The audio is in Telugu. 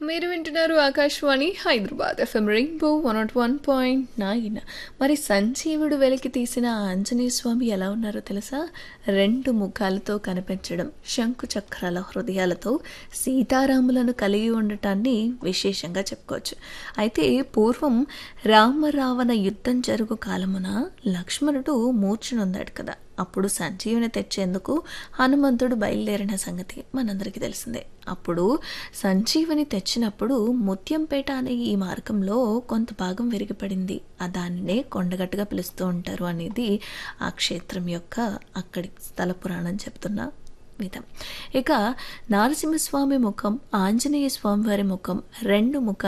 మీరు వింటున్నారు Akashvani Hyderabad FM rainbow one nought one point nine మరి సంజీవుడు వెలికి తీసిన ఆ ఆంజనేయ స్వామి ఎలా ఉన్నారో తెలుసా రెండు ముఖాలతో కనిపించడం శంకు చక్రాల హృదయాలతో సీతారాములను కలిగి ఉండటాన్ని విశేషంగా చెప్పుకోవచ్చు అయితే పూర్వం రామరావణ యుద్ధం జరుగు కాలమున లక్ష్మణుడు మూర్ఛనుందాడు కదా అప్పుడు సంజీవుని తెచ్చేందుకు హనుమంతుడు బయలుదేరిన సంగతి మనందరికీ తెలిసిందే అప్పుడు సంజీవుని తెచ్చినప్పుడు ముత్యంపేట అనే ఈ మార్గంలో కొంత భాగం విరిగిపడింది ఆ దానినే కొండగట్టుగా పిలుస్తూ ఉంటారు అనేది ఆ క్షేత్రం యొక్క అక్కడి స్థల పురాణం చెప్తున్న విధం ఇక నారసింహస్వామి ముఖం ఆంజనేయ స్వామి వారి ముఖం రెండు ముఖాలు